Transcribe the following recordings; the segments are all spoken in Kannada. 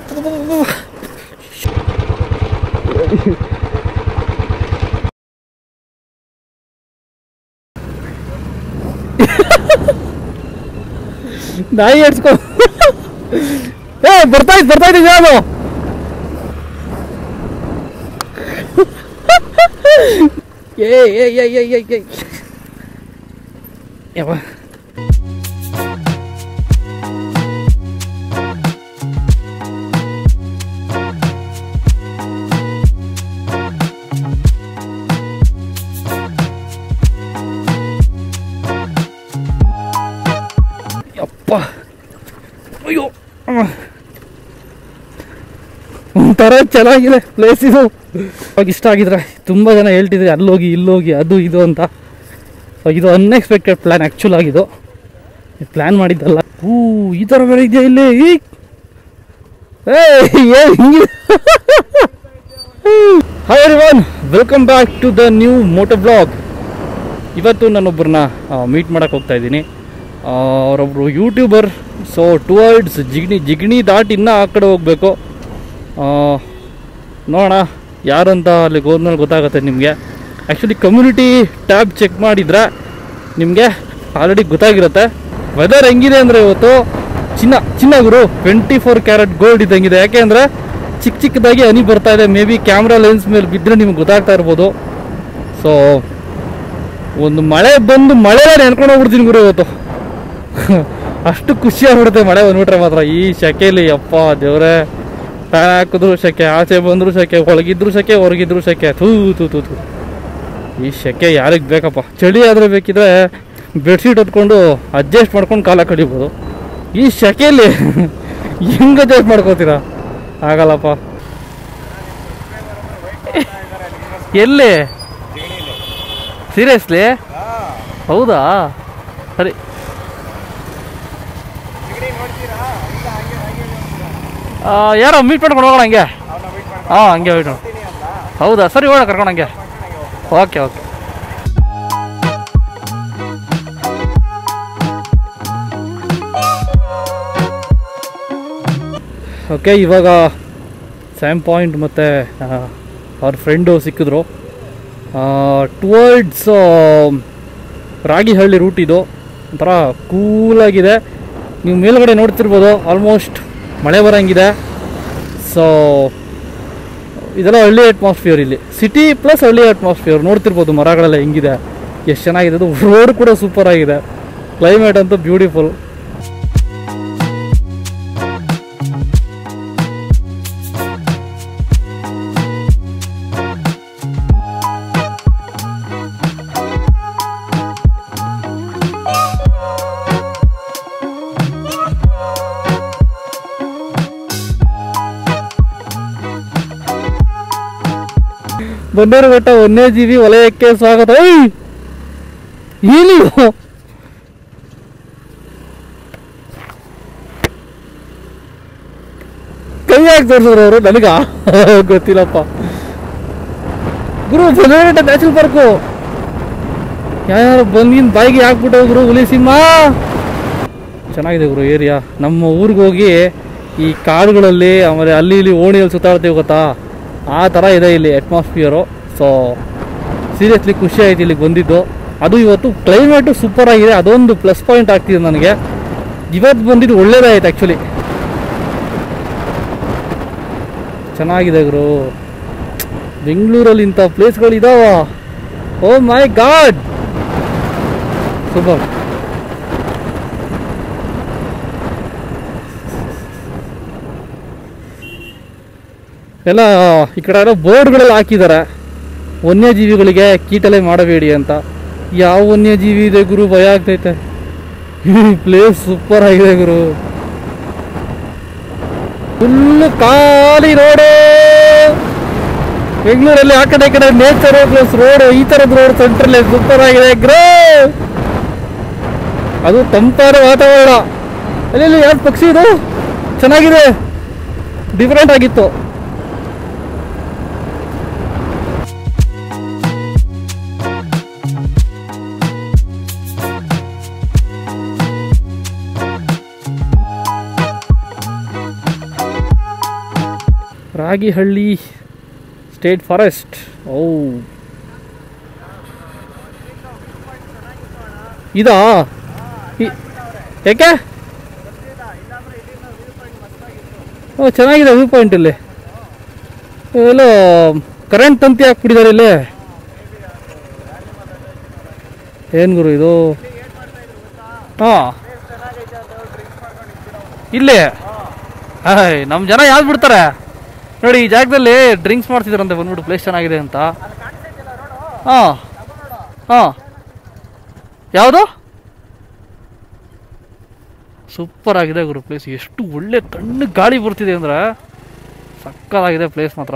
ನಾಯಿ ಏಡ್ಸ್ಕೊ ಏ ಬರ್ತಾಯ್ತು ಬರ್ತಾಯ್ತು ಯಾರು ಏ ಏ ಏ ಏ ಏ ಏ ಯವ್ವ. ಯಪ್ಪ ಅಯ್ಯೋ ಅಮ್ಮ. ಒಂಥರ ಚೆನ್ನಾಗಿದೆ ಪ್ಲೇಸ್ ಇದು ಅವಾಗ ಇಷ್ಟ ಆಗಿದ್ರೆ ತುಂಬ ಜನ ಹೇಳ್ತಿದ್ರಿ ಅಲ್ಲೋಗಿ ಇಲ್ಲೋಗಿ ಅದು ಇದು ಅಂತ ಸೊ ಇದು ಅನ್ಎಕ್ಸ್ಪೆಕ್ಟೆಡ್ ಪ್ಲ್ಯಾನ್ ಆ್ಯಕ್ಚುಲ್ ಆಗಿದ್ದು ಪ್ಲ್ಯಾನ್ ಮಾಡಿದ್ದಲ್ಲ ಹೂ ಈ ಥರ ಬೇರೆ ಇದೆಯಾ ಇಲ್ಲಿ ಈ ಏ ಏನ್ ಹಿಂಗಿದೆ hi everyone welcome back to the new moto vlog ಇವತ್ತು ನಾನೊಬ್ಬರನ್ನ ಮೀಟ್ ಮಾಡಕ್ಕೆ ಹೋಗ್ತಾ ಇದ್ದೀನಿ ಅವರೊಬ್ಬರು YouTuber so towards Jigani Jigani ದಾಟಿ ಇನ್ನೂ ಆ ಕಡೆ ಹೋಗಬೇಕು ನೋಡೋಣ ಯಾರಂತ ಅಲ್ಲಿಗೆ ಹೋದ್ಮೇಲೆ ಗೊತ್ತಾಗುತ್ತೆ ನಿಮಗೆ ಆ್ಯಕ್ಚುಲಿ ಕಮ್ಯುನಿಟಿ ಟ್ಯಾಬ್ ಚೆಕ್ ಮಾಡಿದರೆ ನಿಮಗೆ ಆಲ್ರೆಡಿ ಗೊತ್ತಾಗಿರುತ್ತೆ ವೆದರ್ ಹೆಂಗಿದೆ ಅಂದರೆ ಇವತ್ತು ಚಿನ್ನ ಚಿನ್ನ ಗುರು ಟ್ವೆಂಟಿ ಫೋರ್ ಕ್ಯಾರೆಟ್ ಗೋಲ್ಡ್ ಇದ್ದಂಗಿದೆ ಯಾಕೆ ಅಂದರೆ ಚಿಕ್ಕ ಚಿಕ್ಕದಾಗಿ ಹನಿ ಬರ್ತಾ ಇದೆ ಮೇ ಬಿ ಕ್ಯಾಮ್ರಾ ಲೆನ್ಸ್ ಮೇಲೆ ಬಿದ್ದರೆ ನಿಮ್ಗೆ ಗೊತ್ತಾಗ್ತಾ ಇರ್ಬೋದು ಸೊ ಒಂದು ಮಳೆ ಬಂದು ಮಳೆ ನೆನ್ಕೊಂಡು ಹೋಗ್ಬಿಡ್ತೀನಿ ಗುರು ಇವತ್ತು ಅಷ್ಟು ಖುಷಿ ಆಗ್ಬಿಡುತ್ತೆ ಮಳೆ ಬಂದ್ಬಿಟ್ರೆ ಮಾತ್ರ ಈ ಶೆಕೆಲಿ ಅಪ್ಪ ದೇವ್ರೆ ಫ್ಯಾನ್ ಹಾಕಿದ್ರು ಶೆಕೆ ಆಚೆ ಬಂದ್ರು ಶೆಕೆ ಒಳಗಿದ್ರು ಶೆಕೆ ಹೊರಗಿದ್ರು ಶೆಕೆ ಥೂ ಥೂ ಥೂ ಥೂ ಈ ಶೆಕೆ ಯಾರಿಗೆ ಬೇಕಪ್ಪ ಚಳಿ ಆದರೆ ಬೇಕಿದ್ರೆ ಬೆಡ್ಶೀಟ್ ಹೊತ್ಕೊಂಡು ಅಡ್ಜಸ್ಟ್ ಮಾಡ್ಕೊಂಡು ಕಾಲ ಕಡಿಬೋದು ಈ ಶೆಕೆಯಲ್ಲಿ ಹೆಂಗೆ ಅಡ್ಜಸ್ಟ್ ಮಾಡ್ಕೋತೀರಾ ಆಗಲ್ಲಪ್ಪ ಎಲ್ಲಿ ಸೀರಿಯಸ್ಲಿ ಹೌದಾ ಸರಿ ಆ, ಯಾರೋ ಮೀಟ್ ಮಾಡ್ಕೊಂಡು ಹೋಗೋಣ ಹಂಗೆ ಹಾಂ ಹಂಗೆ ಹೋಗೋಣ ಹೌದಾ ಸರಿ ಹೋಗೋಣ ಕರ್ಕೊಂಡು ಹಂಗೆ ಓಕೆ ಓಕೆ ಓಕೆ ಇವಾಗ ಸ್ಯಾಮ್ ಪಾಯಿಂಟ್ ಮತ್ತು ಅವ್ರ ಫ್ರೆಂಡು ಸಿಕ್ಕಿದ್ರು ಟುವರ್ಡ್ಸ್ ರಾಗಿಹಳ್ಳಿ ರೂಟ್ ಇದು ಒಂಥರ ಕೂಲಾಗಿದೆ ನೀವು ಮೇಲ್ಗಡೆ ನೋಡ್ತಿರ್ಬೋದು ಆಲ್ಮೋಸ್ಟ್ ಮಳೆ ಬರೋಂಗಿದೆ ಸೊ ಇದೆಲ್ಲ ಹಳ್ಳಿ ಅಟ್ಮಾಸ್ಫಿಯರ್ ಇಲ್ಲಿ ಸಿಟಿ ಪ್ಲಸ್ ಹಳ್ಳಿ ಅಟ್ಮಾಸ್ಫಿಯರ್ ನೋಡ್ತಿರ್ಬೋದು ಮರಗಳೆಲ್ಲ ಹೆಂಗಿದೆ ಎಷ್ಟು ಚೆನ್ನಾಗಿದೆ ಅದು ರೋಡ್ ಕೂಡ ಸೂಪರ್ ಆಗಿದೆ ಕ್ಲೈಮೇಟ್ ಅಂತೂ ಬ್ಯೂಟಿಫುಲ್ ಬನ್ನೂರು ಬೆಟ್ಟ ವನ್ಯಜೀವಿ ವಲಯಕ್ಕೆ ಸ್ವಾಗತ ಏಯ್! ಏನಿದು ಕೈ ಯಾಕೆ ತೋರಿಸಿದ್ರು ಅವರು ನನಗ ಗೊತ್ತಿಲ್ಲಪ್ಪ ಗುರು ಬನ್ನೂರು ಬೆಟ್ಟ ನ್ಯಾಚುರಲ್ ಪಾರ್ಕು ಯಾರು ಬಂದಿನ ಬಾಯಿಗೆ ಹಾಕ್ಬಿಟ್ಟು ಗುರು ಹುಲಿ ಸಿಂಹ ಚೆನ್ನಾಗಿದೆ ಗುರು ಏರಿಯಾ ನಮ್ಮ ಊರಿಗೆ ಹೋಗಿ ಈ ಕಾಡುಗಳಲ್ಲಿ ಆಮೇಲೆ ಅಲ್ಲಿ ಇಲ್ಲಿ ಓಣಿಯಲ್ಲಿ ಸುತ್ತಾಡ್ತೀವಿ ಗೊತ್ತಾ ಆ ಥರ ಇದೆ ಇಲ್ಲಿ ಅಟ್ಮಾಸ್ಫಿಯರು ಸೊ ಸೀರಿಯಸ್ಲಿ ಖುಷಿ ಆಯ್ತು ಇಲ್ಲಿಗೆ ಬಂದಿದ್ದು ಅದು ಇವತ್ತು ಕ್ಲೈಮೇಟು ಸೂಪರ್ ಆಗಿದೆ ಅದೊಂದು ಪ್ಲಸ್ ಪಾಯಿಂಟ್ ಆಗ್ತಿದೆ ನನಗೆ ಇವತ್ತು ಬಂದಿದ್ದು ಒಳ್ಳೇದಾಯ್ತು ಆ್ಯಕ್ಚುಲಿ ಚೆನ್ನಾಗಿದೆ ಗುರು ಬೆಂಗಳೂರಲ್ಲಿ ಇಂಥ ಪ್ಲೇಸ್ಗಳು ಇದಾವ ಓ ಮೈ ಗಾಡ್ ಸೂಪರ್ ಎಲ್ಲ ಈ ಕಡೆ ಎಲ್ಲ ಬೋರ್ಡ್ಗಳೆಲ್ಲ ಹಾಕಿದ್ದಾರೆ ವನ್ಯಜೀವಿಗಳಿಗೆ ಕೀಟಲೆ ಮಾಡಬೇಡಿ ಅಂತ ಯಾವ ವನ್ಯಜೀವಿ ಇದೆ ಗುರು ಭಯ ಆಗ್ತೈತೆ ಪ್ಲೇಸ್ ಸೂಪರ್ ಆಗಿದೆ ಗುರು ಫುಲ್ಲು ಖಾಲಿ ರೋಡು ಬೆಂಗಳೂರಲ್ಲಿ ಆ ಕಡೆ ಈ ಕಡೆ ನೇಚರ್ ಪ್ಲಸ್ ರೋಡ್ ಈ ಥರದ ರೋಡ್ ಸೆಂಟ್ರಲ್ಲಿ ಸೂಪರ್ ಆಗಿದೆ ಗ್ರೋ ಅದು ತಂಪಾದ ವಾತಾವರಣ ಅಲ್ಲಿ ಯಾರು ಪಕ್ಷಿ ಇದು ಚೆನ್ನಾಗಿದೆ ಡಿಫ್ರೆಂಟ್ ಆಗಿತ್ತು ರಾಗಿಹಳ್ಳಿ ಸ್ಟೇಟ್ ಫಾರೆಸ್ಟ್ ಓ ಇದಾ ಇ- ಯಾಕೆ ಓ ಚೆನ್ನಾಗಿದೆ ವ್ಯೂ ಪಾಯಿಂಟ್ ಇಲ್ಲಿ ಎಲ್ಲೋ ಕರೆಂಟ್ ತಂತಿ ಹಾಕ್ಬಿಟ್ಟಿದ್ದಾರೆ ಇಲ್ಲಿ ಏನು ಗುರು ಇದು ಹಾಂ ಇಲ್ಲಿ ಹಾಯ್ ನಮ್ಮ ಜನ ಯಾವ್ದು ಬಿಡ್ತಾರೆ ನೋಡಿ ಈ ಜಾಗದಲ್ಲಿ ಡ್ರಿಂಕ್ಸ್ ಮಾಡ್ತಿದ್ರಂತೆ ಬಂದ್ಬಿಟ್ಟು ಪ್ಲೇಸ್ ಚೆನ್ನಾಗಿದೆ ಅಂತ ಹಾಂ ಹಾಂ ಯಾವುದು ಸೂಪರ್ ಆಗಿದೆ ಗುರು ಪ್ಲೇಸ್ ಎಷ್ಟು ಒಳ್ಳೆ ತಣ್ಣಗೆ ಗಾಳಿ ಬರ್ತಿದೆ ಅಂದ್ರೆ ಸಕ್ಕತ್ತಾಗಿದೆ ಪ್ಲೇಸ್ ಮಾತ್ರ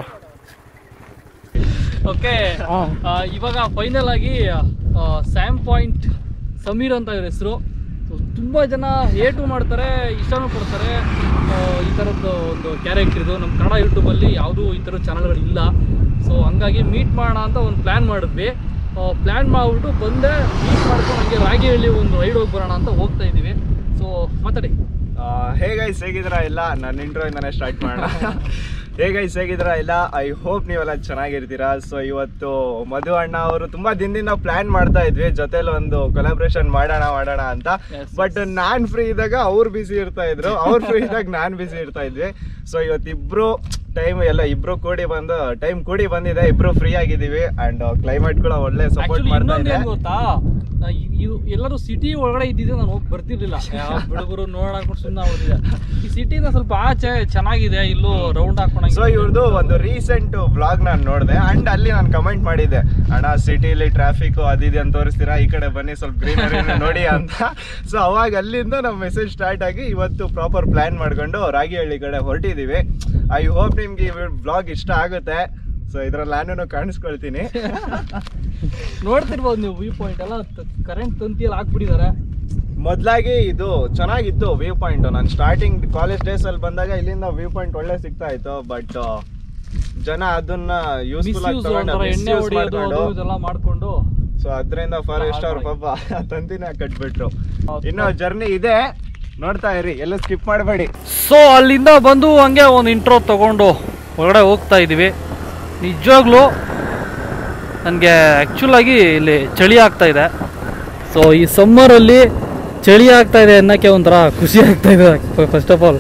ಓಕೆ ಇವಾಗ ಫೈನಲ್ ಆಗಿ ಸ್ಯಾಮ್ ಪಾಯಿಂಟ್ ಸಮೀರ್ ಅಂತ ಇವ್ರ ಹೆಸರು ತುಂಬ ಜನ ಏಟು ಮಾಡ್ತಾರೆ ಇಷ್ಟನೂ ಪಡ್ತಾರೆ ಆ, ಈ ಥರದ್ದು ಒಂದು ಕ್ಯಾರೆಕ್ಟರ್ ಇದು ನಮ್ಮ ಕನ್ನಡ ಯೂಟ್ಯೂಬಲ್ಲಿ ಯಾವುದೂ ಈ ಥರದ ಚಾನಲ್ಗಳು ಇಲ್ಲ ಸೊ ಹಂಗಾಗಿ ಮೀಟ್ ಮಾಡೋಣ ಅಂತ ಒಂದು ಪ್ಲ್ಯಾನ್ ಮಾಡಿದ್ವಿ ಪ್ಲ್ಯಾನ್ ಮಾಡಿಬಿಟ್ಟು ಬಂದೆ ಮೀಟ್ ಮಾಡ್ಕೊಂಡು ಹಂಗೆ ರಾಗಿಹಳ್ಳಿ ಒಂದು ರೈಡ್ ಹೋಗಿ ಬರೋಣ ಅಂತ ಹೋಗ್ತಾ ಇದ್ದೀವಿ ಸೊ ಮಾತಾಡಿ ಹೇಗೈಸ್ ಹೇಗಿದ್ದೀರಾ ಇಲ್ಲ ನನ್ನ ಇಂಟ್ರೋ ಇಂದಾನೆ ಸ್ಟಾರ್ಟ್ ಮಾಡೋಣ ಹೇಗೈಸ್ ಹೇಗಿದ್ದೀರಾ ಇಲ್ಲ ಐ ಹೋಪ್ ನೀವೆಲ್ಲ ಚೆನ್ನಾಗಿರ್ತೀರಾ ಸೊ ಇವತ್ತು ಮಧು ಅಣ್ಣ ಅವರು ತುಂಬಾ ದಿನದಿಂದ ಪ್ಲಾನ್ ಮಾಡ್ತಾ ಇದ್ವಿ ಜೊತೆಲಿ ಒಂದು ಕೊಲಾಬ್ರೇಷನ್ ಮಾಡೋಣ ಮಾಡೋಣ ಅಂತ Yes, ಬಟ್ ನಾನ್ ಫ್ರೀ ಇದ್ದಾಗ ಅವ್ರು ಬಿಸಿ ಇರ್ತಾ ಇದ್ರು ಅವ್ರು ಫ್ರೀ ಇದ್ದಾಗ ನಾನ್ ಬಿಸಿ ಇರ್ತಾ ಇದ್ವಿ ಸೊ ಇವತ್ತಿಬ್ರು ಟೈಮ್ ಎಲ್ಲ ಇಬ್ರು ಕೂಡಿ ಬಂದು ಟೈಮ್ ಕೂಡಿ ಬಂದಿದೆ ಇಬ್ರು ಫ್ರೀ ಆಗಿದೀವಿ ಅಂಡ್ ಕ್ಲೈಮೇಟ್ ಕೂಡ ಒಳ್ಳೆ ಸಪೋರ್ಟ್ ಆಕ್ಚುಲಿ ಮಾಡ್ತಾ ಇನ್ನೊಂದು ಇದೆ ಏನು ಗೊತ್ತಾ ನಾ ಇ- ಇದು ಎಲ್ಲರೂ ಸಿಟಿ ಒಳಗಡೆ ಇದ್ದಿದ್ರೆ ನಾನು ಹೋಗಿ ಬರ್ತಿರ್ಲಿಲ್ಲ ಯಾವ ಹುಡುಗರು ನೋಡೋಣ ಅನ್ಕೊಂಡು ಸುಮ್ಮನೆ ಹೋಗಿದ್ದೆ ಈ ಸಿಟಿನ ಸ್ವಲ್ಪ ಆಚೆ ಚೆನ್ನಾಗಿದೆ ಇಲ್ಲೂ ರೌಂಡ್ ಹಾಕೊಂಡು ಸೊ ಇವ್ರದ್ದು ಒಂದು ರೀಸೆಂಟ್ ವ್ಲಾಗ್ ನಾನು ನೋಡಿದೆ ಅಂಡ್ ಅಲ್ಲಿ ನಾನು ಕಮೆಂಟ್ ಮಾಡಿದ್ದೆ ಅಣ್ಣ ಸಿಟಿಲಿ ಟ್ರಾಫಿಕ್ ಅದಿದೆ ಅಂತ ತೋರಿಸ್ತೀರಾ ಈ ಕಡೆ ಬನ್ನಿ ಸ್ವಲ್ಪ ಗ್ರೀನರಿ ನೋಡಿ ಅಂತ ಸೊ ಅವಾಗ ಅಲ್ಲಿಂದ ನಮ್ಮ ಮೆಸೇಜ್ ಸ್ಟಾರ್ಟ್ ಆಗಿ ಇವತ್ತು ಪ್ರಾಪರ್ ಪ್ಲಾನ್ ಮಾಡ್ಕೊಂಡು ರಾಗಿಹಳ್ಳಿ ಕಡೆ ಹೊರಟಿದೀವಿ ಐ ಹೋಪ್ ನಿಮ್ಗೆ ಈ ವ್ಲಾಗ್ ಇಷ್ಟ ಆಗುತ್ತೆ ಸೊ ಇದ್ರಲ್ಲಿ ನಾನು ಕಾಣಿಸ್ಕೊಳ್ತೀನಿ ನೋಡ್ತಿರ್ಬೋದು ನೀವು ವ್ಯೂ ಪಾಯಿಂಟ್ ಎಲ್ಲ ಕರೆಂಟ್ ತಂತಿಯಲ್ಲಿ ಹಾಕ್ಬಿಟ್ಟಿದ್ದಾರೆ ಮೊದಲಾಗಿ ಇದು ಚೆನ್ನಾಗಿತ್ತು ವ್ಯೂ ಪಾಯಿಂಟ್ ನಾನು ಸ್ಟಾರ್ಟಿಂಗ್ ಕಾಲೇಜ್ ಡೇಸ್ ಅಲ್ಲಿ ಬಂದಾಗ ಇಲ್ಲಿಂದ ವ್ಯೂ ಪಾಯಿಂಟ್ ಒಳ್ಳೆ ಸಿಗ್ತಾ ಇತ್ತು ಬಟ್ ಜನ ಅದನ್ನ ಯೂಸ್ಫುಲ್ ಆಗಿ ಮಿಸ್ಯೂಸ್ ತಗೊಂಡು ಒಂಥರ ಎಣ್ಣೆ misuse ಹೊಡಿಯೋದು ಅದು ಮಾಡ್ಕೊಂಡು ಇದೆಲ್ಲ ಮಾಡ್ಕೊಂಡು ಸೊ ಅದರಿಂದ ಫಾರೆಸ್ಟ್ ಅವ್ರ ಪಾಪ ತಂತಿನ ಕಟ್ಬಿಟ್ರು ಇನ್ನು ಜರ್ನಿ ಇದೆ ನೋಡ್ತಾ ಇರಿ ಎಲ್ಲ ಸ್ಕಿಪ್ ಮಾಡಬೇಡಿ ಸೊ ಅಲ್ಲಿಂದ ಬಂದು ಹಂಗೆ ಒಂದು ಇಂಟ್ರೋ ತಗೊಂಡು ಹೊರಗಡೆ ಹೋಗ್ತಾ ಇದ್ದೀವಿ ನಿಜವಾಗ್ಲೂ ನನಗೆ ಆ್ಯಕ್ಚುಲಾಗಿ ಇಲ್ಲಿ ಚಳಿ ಆಗ್ತಾ ಇದೆ ಸೊ ಈ ಸಮ್ಮರಲ್ಲಿ ಚಳಿ ಆಗ್ತಾ ಇದೆ ಅನ್ನೋಕ್ಕೆ ಒಂಥರ ಖುಷಿ ಆಗ್ತಾ ಇದೆ ಫಸ್ಟ್ ಆಫ್ ಆಲ್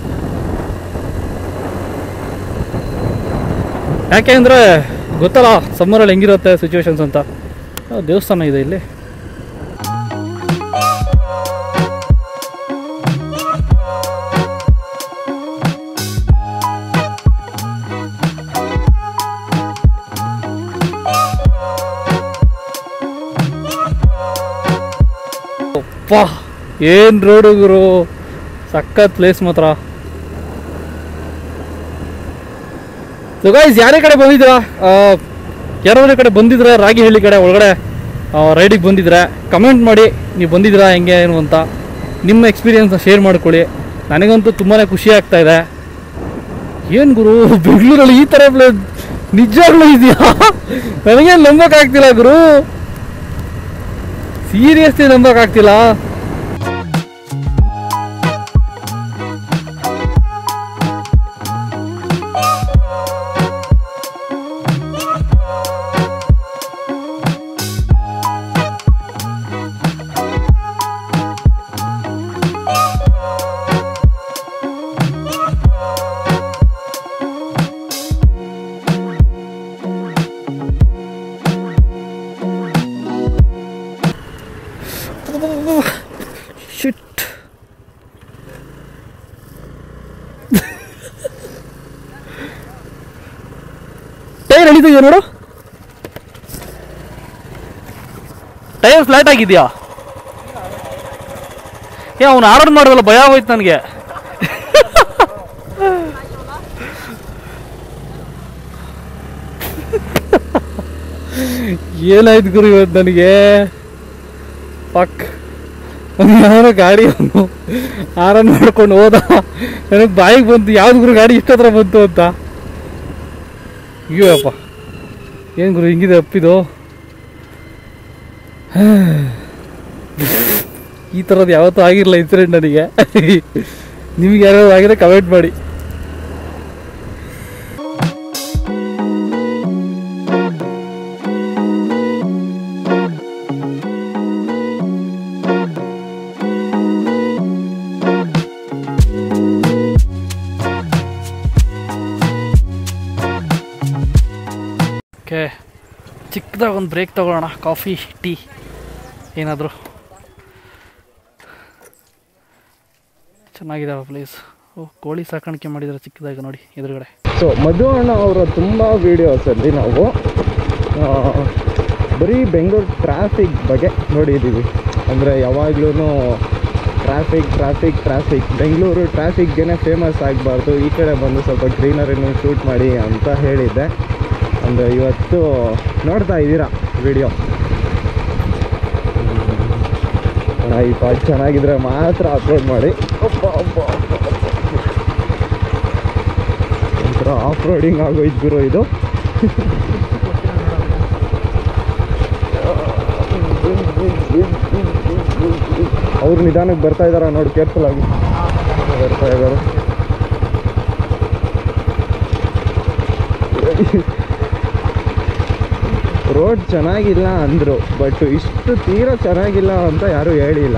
ಯಾಕೆ ಅಂದರೆ ಗೊತ್ತಲ್ಲ ಸಮ್ಮರಲ್ಲಿ ಹೆಂಗಿರುತ್ತೆ ಸಿಚುವೇಶನ್ಸ್ ಅಂತ ಆ, ದೇವಸ್ಥಾನ ಇದೆ ಇಲ್ಲಿ ಅಪ್ಪ ಏನ್ ರೋಡ್ ಗುರು ಸಖತ್ ಪ್ಲೇಸ್ ಮಾತ್ರ ಸೊ ಗೈಸ್ ಯಾರೇ ಕಡೆ ಬಂದಿದ್ದೀರಾ ಯಾರಾದ್ರೂ ಈ ಕಡೆ ಬಂದಿದ್ರೆ ರಾಗಿಹಳ್ಳಿ ಕಡೆ ಒಳಗಡೆ ರೈಡಿಗೆ ಬಂದಿದ್ರೆ ಕಮೆಂಟ್ ಮಾಡಿ ನೀವು ಬಂದಿದ್ದೀರಾ ಹೆಂಗೆ ಏನು ಅಂತ ನಿಮ್ಮ ಎಕ್ಸ್ಪೀರಿಯನ್ಸ್ನ ಶೇರ್ ಮಾಡ್ಕೊಳ್ಳಿ ನನಗಂತೂ ತುಂಬಾ ಖುಷಿ ಆಗ್ತಾ ಇದೆ ಏನು ಗುರು ಬೆಂಗಳೂರಲ್ಲಿ ಈ ಥರ ಪ್ಲೇಸ್ ನಿಜವಾಗ್ಲೂ ಇದೆಯಾ ನನಗೇನು ನಂಬೋಕ್ಕಾಗ್ತಿಲ್ಲ ಗುರು ಸೀರಿಯಸ್ಲಿ ನಂಬೋಕ್ಕಾಗ್ತಿಲ್ಲ ಶಿಟ್ ಟೈರ್ ಎಳಿತಿದ್ಯಾ ನೋಡು ಟೈರ್ ಫ್ಲಾಟ್ ಆಗಿದ್ಯಾ ಏ ಅವ್ನು ಆರ್ಡರ್ ಮಾಡೋದಲ್ಲ ಭಯ ಹೋಯ್ತು ನನಗೆ ಏನಾಯ್ತು ಗುರು ಇವತ್ತು ನನಗೆ ಪಕ್ ಯಾರೋ ಗಾಡಿ ಅವನು ಆರನ್ ಮಾಡ್ಕೊಂಡು ಹೋದ ನನಗೆ ಬಾಯಿಗೆ ಬಂತು ಯಾವ್ದು ಗುರು ಗಾಡಿ ಇಷ್ಟ ಹತ್ರ ಬಂತು ಅಂತ ಅಯ್ಯೋ ಅಪ್ಪ ಏನು ಗುರು ಹಿಂಗಿದೆ ಅಪ್ಪಿದು ಈ ಥರದ್ದು ಯಾವತ್ತೂ ಆಗಿರಲಿಲ್ಲ ಇನ್ಸಿಡೆಂಟ್ ನನಗೆ ನಿಮ್ಗೆ ಯಾರ್ಯಾರು ಆಗಿದೆ ಕಮೆಂಟ್ ಮಾಡಿ ಚಿಕ್ಕದಾಗ ಒಂದು ಬ್ರೇಕ್ ತಗೊಳ್ಳೋಣ ಕಾಫಿ ಟೀ ಏನಾದರೂ ಚೆನ್ನಾಗಿದೆ ಪ್ಲೇಸ್ ಓ ಕೋಳಿ ಸಾಕಾಣಿಕೆ ಮಾಡಿದ್ದಾರೆ ಚಿಕ್ಕದಾಗ ನೋಡಿ ಎದುರುಗಡೆ ಸೊ ಮಧು ಅಣ್ಣ ಅವರ ತುಂಬ ವೀಡಿಯೋಸಲ್ಲಿ ನಾವು ಆ, ಬರೀ ಬೆಂಗಳೂರು ಟ್ರಾಫಿಕ್ ಬಗ್ಗೆ ನೋಡಿದ್ದೀವಿ ಅಂದರೆ ಯಾವಾಗ್ಲೂ ಟ್ರಾಫಿಕ್ ಟ್ರಾಫಿಕ್ ಟ್ರಾಫಿಕ್ ಬೆಂಗಳೂರು ಟ್ರಾಫಿಕ್ಗೆ ಫೇಮಸ್ ಆಗಬಾರ್ದು ಈ ಕಡೆ ಬಂದು ಸ್ವಲ್ಪ ಗ್ರೀನರಿನೂ ಶೂಟ್ ಮಾಡಿ ಅಂತ ಹೇಳಿದ್ದೆ ಒಂದು ಇವತ್ತು ನೋಡ್ತಾ ಇದ್ದೀರಾ ವಿಡಿಯೋ ಈ ಪಾಟ್ ಚೆನ್ನಾಗಿದ್ರೆ ಮಾತ್ರ ಅಪ್ಲೋಡ್ ಮಾಡಿ ಅಪ್ಪ ಅಪ್ಪ ಅಪ್ಪ ಅಪ್ಪ. ಒಂಥರ ಆಫ್ ರೋಡಿಂಗ್ ಆಗೋಯ್ತು ಗುರು ಇದು ಅವ್ರು ನಿಧಾನಕ್ಕೆ ಬರ್ತಾ ಇದಾರ ನೋಡಿ ಕೇರ್ಫುಲ್ ಆಗಿ ಬರ್ತಾ ಇದ್ದಾರೆ ರೋಡ್ ಚೆನ್ನಾಗಿಲ್ಲ ಅಂದರು ಬಟ್ ಇಷ್ಟು ತೀರಾ ಚೆನ್ನಾಗಿಲ್ಲ ಅಂತ ಯಾರೂ ಹೇಳಿಲ್ಲ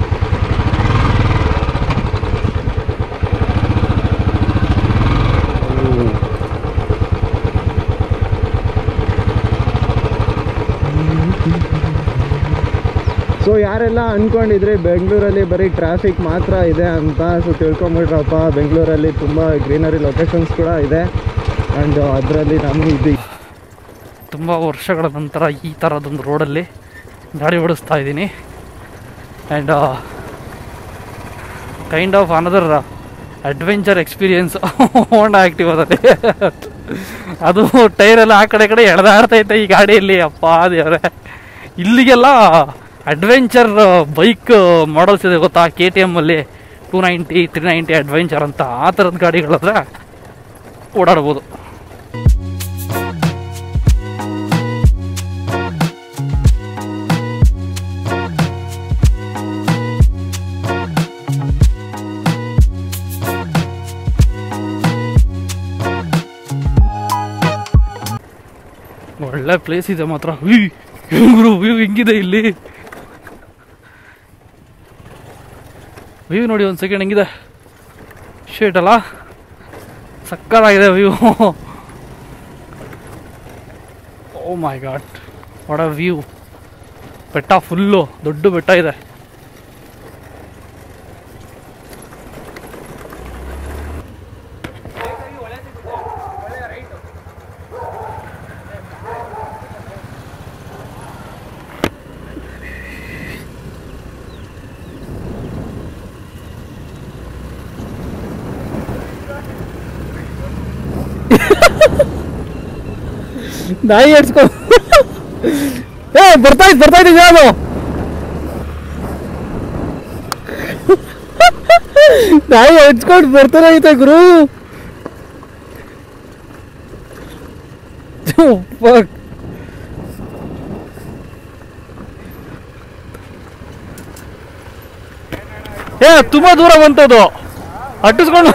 ಸೊ ಯಾರೆಲ್ಲ ಅನ್ಕೊಂಡಿದ್ರಿ ಬೆಂಗಳೂರಲ್ಲಿ ಬರೀ ಟ್ರಾಫಿಕ್ ಮಾತ್ರ ಇದೆ ಅಂತ ಸೊ ತಿಳ್ಕೊಂಬಿಟ್ರಪ್ಪ ಬೆಂಗಳೂರಲ್ಲಿ ತುಂಬ ಗ್ರೀನರಿ ಲೊಕೇಶನ್ಸ್ ಕೂಡ ಇದೆ ಆ್ಯಂಡ್ ಅದರಲ್ಲಿ ನಾನು ಇದು ತುಂಬ ವರ್ಷಗಳ ನಂತರ ಈ ಥರದೊಂದು ರೋಡಲ್ಲಿ ಗಾಡಿ ಓಡಿಸ್ತಾ ಇದ್ದೀನಿ and kind of another adventure experience Honda ಆ್ಯಕ್ಟಿವದಲ್ಲಿ ಅದು ಟೈರೆಲ್ಲ ಆ ಕಡೆ ಈ ಕಡೆ ಎಳೆದಾಡ್ತೈತೆ ಈ ಗಾಡಿಯಲ್ಲಿ ಅಪ್ಪ ದೇವ್ರೆ ಇಲ್ಲಿಗೆಲ್ಲ ಅಡ್ವೆಂಚರ್ ಬೈಕ್ ಮಾಡಲ್ಸ್ ಇದೆ ಗೊತ್ತಾ ಕೆ ಟಿ ಎಮ್ಮಲ್ಲಿ two ninety three ninety adventure ಅಂತ ಆ ಥರದ ಗಾಡಿಗಳಾದ್ರೆ ಓಡಾಡ್ಬೋದು ಒಳ್ಳೆ ಪ್ಲೇಸ್ ಇದೆ ಮಾತ್ರ ಉಯ್, ಗುರು ವ್ಯೂ ಹೆಂಗಿದೆ ಇಲ್ಲಿ ವ್ಯೂ ನೋಡಿ ಒಂದು ಸೆಕೆಂಡ್ ಹೆಂಗಿದೆ ಶೇಟ್ ಅಲ್ಲ ಸಕ್ಕತ್ತಾಗಿದೆ view oh my god what a view ಬೆಟ್ಟ ಫುಲ್ಲು ದೊಡ್ಡ ಬೆಟ್ಟ ಇದೆ ನಾಯಿ ಎಡ್ಸ್ಕೊ ಏ ಬರ್ತಾ ಇದ್ ಬರ್ತಾ ಇದ್ದೀನಿ ನಾನು ನಾಯಿ ಎಡ್ಸ್ಕೊಂಡು ಬರ್ತಾನೆ ಐತೆ ಗುರು fuck. ಏ ತುಂಬಾ ದೂರ ಬಂತದು ಅಟ್ಟಿಸ್ಕೊಂಡು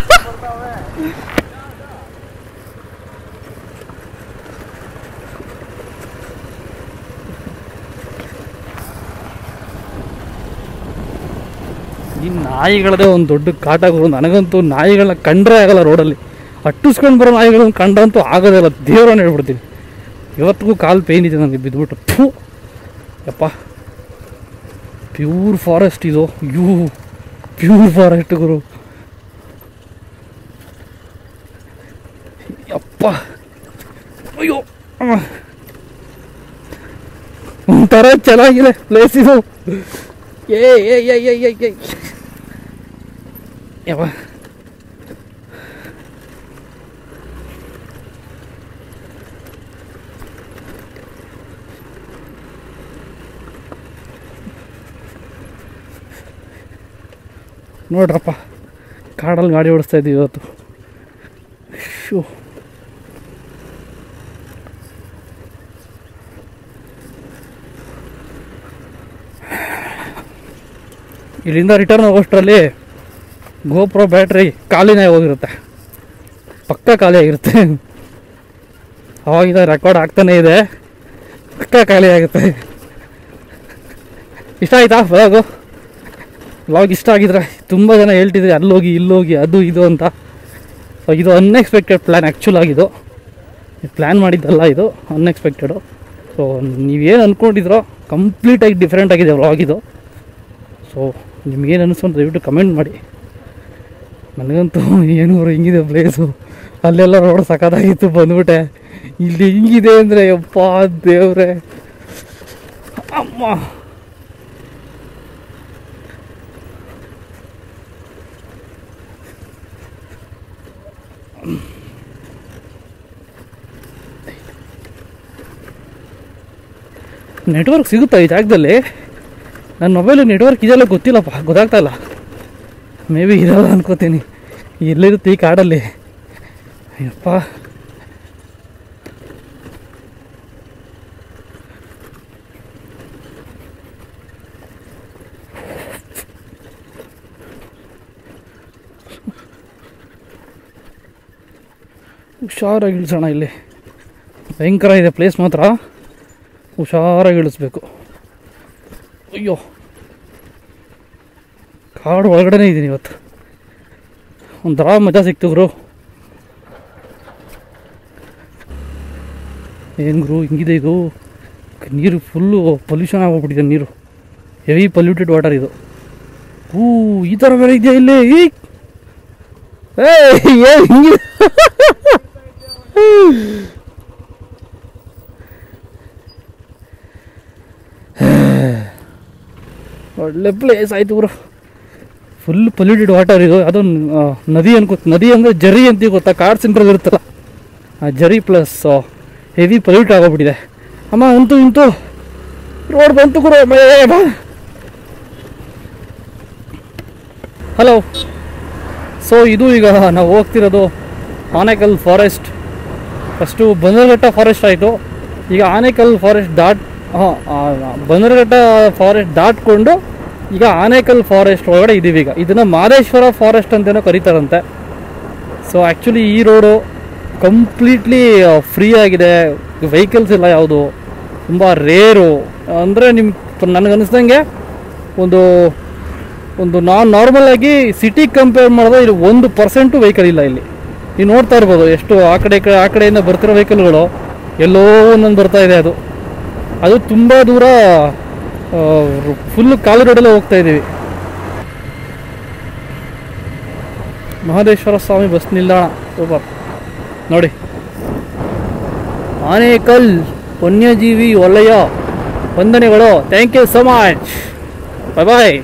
ಈ ನಾಯಿಗಳದೇ ಒಂದು ದೊಡ್ಡ ಕಾಟ ಗುರು ನನಗಂತೂ ನಾಯಿಗಳನ್ನ ಕಂಡ್ರೆ ಆಗಲ್ಲ ರೋಡಲ್ಲಿ ಅಟ್ಟಿಸ್ಕೊಂಡು ಬರೋ ನಾಯಿಗಳನ್ನ ಕಂಡಂತೂ ಆಗೋದೇ ಇಲ್ಲ ದೇವ್ರನ್ನ ಹೇಳ್ಬಿಡ್ತೀನಿ ಇವತ್ತಿಗೂ ಕಾಲು ಪೇನ್ ಇದೆ ನನಗೆ ಬಿದ್ದುಬಿಟ್ಟು ಥೂ ಯಪ್ಪ ಪ್ಯೂರ್ ಫಾರೆಸ್ಟ್ ಇದು ಯೂ ಪ್ಯೂರ್ ಫಾರೆಸ್ಟ್ ಗುರು ಯಪ್ಪ ಅಯ್ಯೋ ಅಮ್ಮ. ಒಂಥರ ಚೆನ್ನಾಗಿದೆ ಪ್ಲೇಸ್ ಇದು ಏ ಏ ಏ ಏ ಏ ಏ ಯವ್ವ ನೋಡ್ರಪ್ಪ ಕಾಡಲ್ಲಿ ಗಾಡಿ ಓಡಿಸ್ತಾ ಇದ್ದೀವಿ ಇವತ್ತು ಶೂ ಇಲ್ಲಿಂದ ರಿಟರ್ನ್ ಹೋಗೋಷ್ಟರಲ್ಲಿ ಗೋಪ್ರೋ ಬ್ಯಾಟ್ರಿ ಖಾಲಿನೇ ಹೋಗಿರುತ್ತೆ ಪಕ್ಕ ಖಾಲಿ ಆಗಿರುತ್ತೆ ಅವಾಗಿಂದ ರೆಕಾರ್ಡ್ ಆಗ್ತಾನೆ ಇದೆ ಪಕ್ಕ ಖಾಲಿ ಆಗುತ್ತೆ ಇಷ್ಟ ಆಯ್ತಾ ವ್ಲಾಗು ವ್ಲಾಗ್ ಇಷ್ಟ ಆಗಿದ್ರೆ ತುಂಬ ಜನ ಹೇಳ್ತಿದ್ರೆ ಅಲ್ಲೋಗಿ ಇಲ್ಲೋಗಿ ಅದು ಇದು ಅಂತ ಸೊ ಇದು ಅನ್ಎಕ್ಸ್ಪೆಕ್ಟೆಡ್ ಪ್ಲ್ಯಾನ್ ಆ್ಯಕ್ಚುಲ್ ಆಗಿದ್ದು ಪ್ಲ್ಯಾನ್ ಮಾಡಿದ್ದಲ್ಲ ಇದು ಅನ್ಎಕ್ಸ್ಪೆಕ್ಟೆಡು ಸೊ ನೀವೇನು ಅಂದ್ಕೊಂಡಿದ್ರೋ ಕಂಪ್ಲೀಟಾಗಿ ಡಿಫ್ರೆಂಟ್ ಆಗಿದೆ ವ್ಲಾಗ್ ಇದು ಸೊ ನಿಮ್ಗೇನು ಅನಿಸ್ತು ಅಂತ ದಯವಿಟ್ಟು ಕಮೆಂಟ್ ಮಾಡಿ ನನಗಂತೂ ಏನು ಹಿಂಗಿದೆ ಪ್ಲೇಸು ಅಲ್ಲೆಲ್ಲ ರೋಡ್ ಸಖತ್ತಾಗಿತ್ತು ಬಂದ್ಬಿಟ್ಟೆ ಇಲ್ಲಿ ಹಿಂಗಿದೆ ಅಂದರೆ ಯಪ್ಪ ದೇವ್ರೆ ಅಮ್ಮ ನೆಟ್ವರ್ಕ್ ಸಿಗುತ್ತಾ ಈ ಜಾಗದಲ್ಲಿ ನನ್ನ ಮೊಬೈಲು ನೆಟ್ವರ್ಕ್ ಇದೆಲ್ಲ ಗೊತ್ತಿಲ್ಲಪ್ಪ ಗೊತ್ತಾಗ್ತಾ ಇಲ್ಲ ಮೇ ಬಿ ಇರಲ್ಲ ಅನ್ಕೋತೀನಿ ಎಲ್ಲಿರುತ್ತೆ ಈ ಕಾಡಲ್ಲಿ ಅಯ್ಯಪ್ಪ ಹುಷಾರಾಗಿ ಇಳಿಸೋಣ ಇಲ್ಲಿ ಭಯಂಕರ ಇದೆ ಪ್ಲೇಸ್ ಮಾತ್ರ ಹುಷಾರಾಗಿ ಇಳಿಸ್ಬೇಕು ಅಯ್ಯೋ ಕಾಡು ಒಳಗಡೆನೇ ಇದ್ದೀನಿ ಇವತ್ತು ಒಂಥರ ಮಜಾ ಸಿಕ್ತು ಗುರು ಏನು ಗುರು ಹಿಂಗಿದೆ ಇದು ನೀರು ಫುಲ್ಲು ಪೊಲ್ಯೂಷನ್ ಆಗೋಗ್ಬಿಟ್ಟಿದೆ ನೀರು ಹೆವಿ ಪೊಲ್ಯೂಟೆಡ್ ವಾಟರ್ ಇದು ಹೂ ಈ ಥರ ಬೇರೆ ಇದೆಯಾ ಇಲ್ಲಿ ಈ ಏ ಏನ್ ಹಿಂಗಿದೆ ಒಳ್ಳೆ ಪ್ಲೇಸ್ ಆಯ್ತು ಗುರು ಫುಲ್ ಪೊಲ್ಯೂಟೆಡ್ ವಾಟರ್ ಇದು ಅದು ನದಿ ಅನ್ಕೋ ನದಿ ಅಂದರೆ ಜರಿ ಅಂತೀವಿ ಗೊತ್ತಾ ಕಾಡ್ ಸೆಂಟ್ರಲ್ಲಿ ಇರುತ್ತಲ್ಲ ಆ ಜರಿ ಪ್ಲಸ್ ಹೆವಿ ಪೊಲ್ಯೂಟ್ ಆಗೋಗ್ಬಿಟ್ಟಿದೆ ಅಮ್ಮ ಅಂತೂ ಇಂತೂ ರೋಡ್ ಬಂತು ಗುರು ಹಲೋ ಸೊ ಇದು ಈಗ ನಾವು ಹೋಗ್ತಿರೋದು Anekal forest first Bannerghatta forest ಆಯಿತು ಈಗ ಆನೇಕಲ್ ಫಾರೆಸ್ಟ್ ದಾಟ್ ಹಾಂ ಬನ್ನರಘಟ್ಟ ಫಾರೆಸ್ಟ್ ದಾಟ್ಕೊಂಡು ಈಗ ಆನೇಕಲ್ ಫಾರೆಸ್ಟ್ ಒಳಗಡೆ ಇದ್ದೀವಿ ಈಗ ಇದನ್ನು ಮಾದೇಶ್ವರ ಫಾರೆಸ್ಟ್ ಅಂತೇನೋ ಕರೀತಾರಂತೆ ಸೊ ಆ್ಯಕ್ಚುಲಿ ಈ ರೋಡು ಕಂಪ್ಲೀಟ್ಲಿ ಫ್ರೀ ಆಗಿದೆ ವೆಹಿಕಲ್ಸ್ ಇಲ್ಲ ಯಾವುದು ತುಂಬ ರೇರು ಅಂದರೆ ನಿಮ್ಮ ನನಗನ್ನಿಸ್ದಂಗೆ ಒಂದು ಒಂದು ನಾನ್ ನಾರ್ಮಲ್ ಆಗಿ ಸಿಟಿ ಕಂಪೇರ್ ಮಾಡಿದ್ರೆ ಇಲ್ಲಿ ಒಂದು ಪರ್ಸೆಂಟು ವೆಹಿಕಲ್ ಇಲ್ಲ ಇಲ್ಲಿ ನೀವು ನೋಡ್ತಾ ಇರ್ಬೋದು ಎಷ್ಟು ಆ ಕಡೆ ಈ ಕಡೆ ಆ ಕಡೆಯಿಂದ ಬರ್ತಿರೋ ವೆಹಿಕಲ್ಗಳು ಎಲ್ಲೋ ಒಂದೊಂದು ಬರ್ತಾ ಇದೆ ಅದು ಅದು ತುಂಬ ದೂರ ಫುಲ್ ಕಾಲು ರೋಡಲ್ಲೇ ಹೋಗ್ತಾ ಇದ್ದೀವಿ ಮಹದೇಶ್ವರ ಸ್ವಾಮಿ ಬಸ್ ನಿಲ್ದಾಣ ಸೂಪರ್ ನೋಡಿ ಆನೇಕಲ್ ವನ್ಯಜೀವಿ ವಲಯ ವಂದನೆಗಳು thank you so much bye bye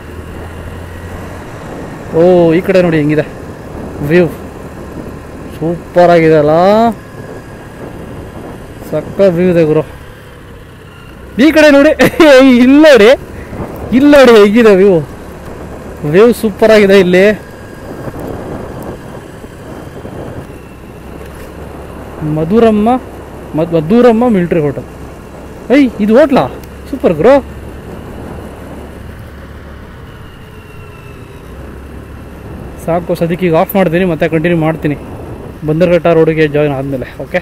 ಓ ಈ ಕಡೆ ನೋಡಿ ಹೆಂಗಿದೆ ವ್ಯೂ ಸೂಪರ್ ಆಗಿದೆ ಅಲ್ಲ ಸಕ್ಕ ವ್ಯೂ ಇದೆ ಗುರು ಈ ಕಡೆ ನೋಡಿ ಇಲ್ಲ ನೋಡಿ ಇಲ್ಲ ನೋಡಿ ಹೇಗಿದೆ ವ್ಯೂ ವ್ಯೂ ಸೂಪರ್ ಆಗಿದೆ ಇಲ್ಲಿ ಮಧುರಮ್ಮ ಮದ್ ಮಧುರಮ್ಮ ಮಿಲ್ಟ್ರಿ ಹೋಟೆಲ್ ಐ ಇದು ಹೋಟ್ಲಾ ಸೂಪರ್ ಗ್ರೋ ಸಾಕು ಸದ್ಯಕ್ಕೆ ಈಗ ಆಫ್ ಮಾಡ್ತೀನಿ ಮತ್ತೆ ಕಂಟಿನ್ಯೂ ಮಾಡ್ತೀನಿ ಬಂದರ್ಘಟ್ಟ ರೋಡಿಗೆ ಜಾಯ್ನ್ ಆದಮೇಲೆ ಓಕೆ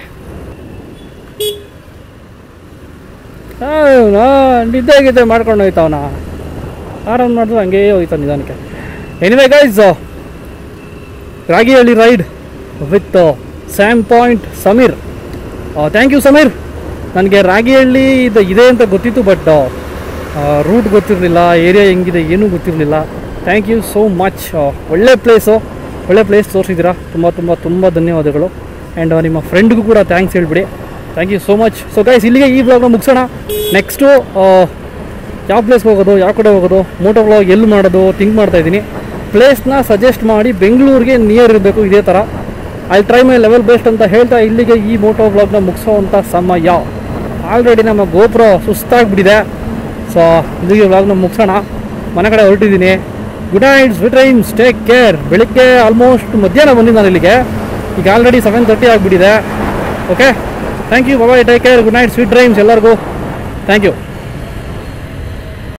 ನಿದ್ದೆ ಗಿದ್ದೆ ಮಾಡ್ಕೊಂಡು ಹೋಯ್ತವನ ಆರಾಮ್ ಮಾಡಿದ್ರೆ ಹಂಗೇ ಹೋಯ್ತಾವ ನಿಧಾನಕ್ಕೆ anyway guys Ragihalli ride with Sam point Sameer thank you Sameer ನನಗೆ ರಾಗಿಹಳ್ಳಿ ಇದು ಇದೆ ಅಂತ ಗೊತ್ತಿತ್ತು ಬಟ್ ರೂಟ್ ಗೊತ್ತಿರಲಿಲ್ಲ ಏರಿಯಾ ಹೆಂಗಿದೆ ಏನೂ ಗೊತ್ತಿರಲಿಲ್ಲ ಥ್ಯಾಂಕ್ ಯು ಸೋ ಮಚ್ ಒಳ್ಳೆ ಪ್ಲೇಸು ಒಳ್ಳೆ ಪ್ಲೇಸ್ ತೋರಿಸಿದ್ದೀರಾ ತುಂಬ ತುಂಬ ತುಂಬ ಧನ್ಯವಾದಗಳು ಆ್ಯಂಡ್ ನಿಮ್ಮ ಫ್ರೆಂಡ್ಗೂ ಕೂಡ ಥ್ಯಾಂಕ್ಸ್ ಹೇಳ್ಬಿಡಿ thank you so much so guys ಇಲ್ಲಿಗೆ ಈ ಬ್ಲಾಗ್ನ ಮುಗಿಸೋಣ ನೆಕ್ಸ್ಟು ಯಾವ ಪ್ಲೇಸ್ಗೆ ಹೋಗೋದು ಯಾವ ಕಡೆ ಹೋಗೋದು ಮೋಟೋ ಬ್ಲಾಗ್ ಎಲ್ಲಿ ಮಾಡೋದು ಥಿಂಕ್ ಮಾಡ್ತಾ ಇದ್ದೀನಿ ಪ್ಲೇಸ್ನ ಸಜೆಸ್ಟ್ ಮಾಡಿ ಬೆಂಗಳೂರಿಗೆ ನಿಯರ್ ಇರಬೇಕು ಇದೇ ಥರ I try my level best ಅಂತ ಹೇಳ್ತಾ ಇಲ್ಲಿಗೆ ಈ ಮೋಟೋ ಬ್ಲಾಗ್ನ ಮುಗಿಸೋವಂಥ ಸಮಯ ಆಲ್ರೆಡಿ ನಮ್ಮ ಗೋಪುರ ಸುಸ್ತಾಗ್ಬಿಟ್ಟಿದೆ ಸೊ ಇಲ್ಲಿಗೆ ಬ್ಲಾಗ್ನ ಮುಗಿಸೋಣ ಮನೆ ಕಡೆ ಹೊರಟಿದ್ದೀನಿ good night sweet dreams take care ಬೆಳಿಗ್ಗೆ ಆಲ್ಮೋಸ್ಟ್ ಮಧ್ಯಾಹ್ನ ಬಂದಿದ್ದು ನಾನು ಇಲ್ಲಿಗೆ ಈಗ ಆಲ್ರೆಡಿ ಸೆವೆನ್ ತರ್ಟಿ ಆಗಿಬಿಟ್ಟಿದೆ okay thank you bye take care good night sweet dreams ಎಲ್ಲರಿಗೂ ಥ್ಯಾಂಕ್ ಯು